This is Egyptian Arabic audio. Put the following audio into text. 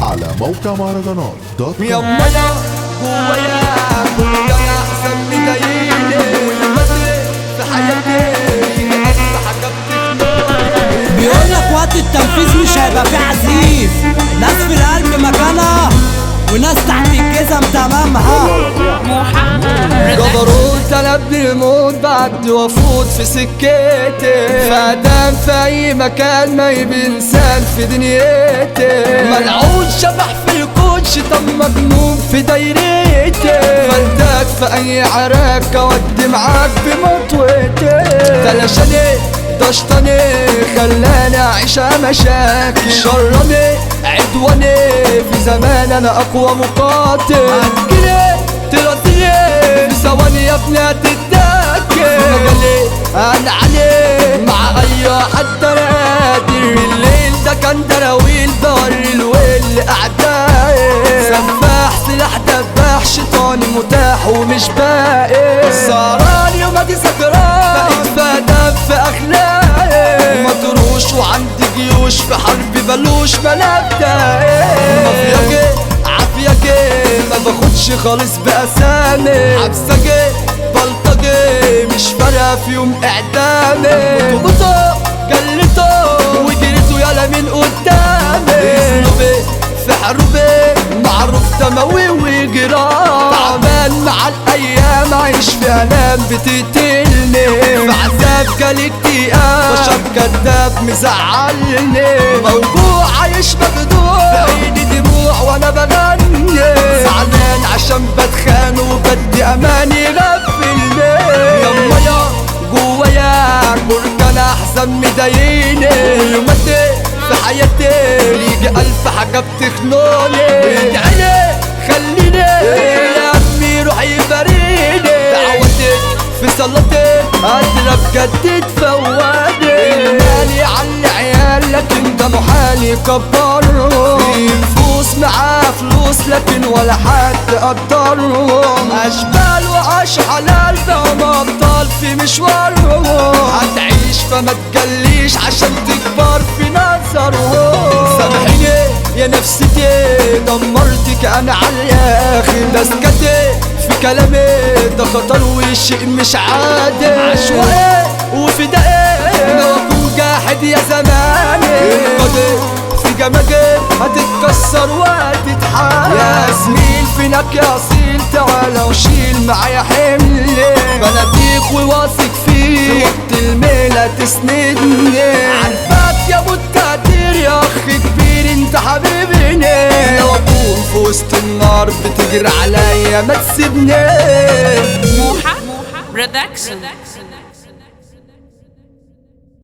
على موقع مهرجانات دوت كوم يما انا جوايا كنت انا احسن مضايقني ولما في حياتي في حاجات بتكمل بيقول لك وقت التنفيذ مش هيبقى فيه عزيز ناس في القلب مكانها وناس تحت الجزم تمامها جبروت انا ابني الموت بعد وافوت في سكتي فادام في اي مكان ما يبي انسان في دنيتي ملعون شبح في الكوتش طب مجنون في دايرتي فلتك في اي عراك اودي معاك بمطوتي تلاشاني ضشطني خلاني اعيش مشاكل شرني عدواني في زمان انا اقوى مقاتل هتجيلي تراتيلي في ثواني يا ابني هتتاكل مجالي انا عليه مع اي حد انا قادر الليل ده كان دراويل دار الويل اعدائي سفاح سلاح دباح شيطاني متاح ومش باقي سهران يوم ادي سكران بقيت فادم في اخلاقي مطروش وعندي جيوش في حرب بلوش ملابدأ مافياجي عافياجي ما باخدش خالص بأسامي حبسجي بلطجي مش فارقة في يوم إعدامي بطوطة جلته وجريته يالا من قدامي اسلوبي في حروبي معروف دموي وجرام تعبان مع الايام عايش في الام بتقتلني في عذاب جالي اكتئاب بشر كداب مزعلني موجوع عايش مخدوع في عيني دموع وانا بغني زعلان عشان بتخان وبدي اماني غفلني يما يا جوايا كنت انا احزن مضايقني ويوماتي في حياتي يجي الف حاجه بتخنقني ادعيلي خليني يا امي روحي يباريني دعوتك في صلاتي قادرة بجد تفوقني المالي على العيال لكن ده محال يكبرهم في نفوس معاه فلوس لكن ولا حد قدرهم اشبال وعاش حلال بقوا ابطال في مشوارهم هتعيش فما تجليش عشان تكبر في نظرهم سامحيني يا نفسيتي دمرتك انا على الاخر ده سكتي في كلامي ده خطر وشيء مش عادي عشوائي وفدائي لو اكون جاحد يا زماني القدر في جماجي هتتكسر وهتتحال يا زميل فينك يا اصيل تعالى وشيل معايا حملي بناديك وواثق فيك وقت الميلة تسندني عارفك يا ابو التقدير يا اخ كبير انت حبيبني لو اكون في وسط النار بتجري عليا ما تسيبني موحة برودكشن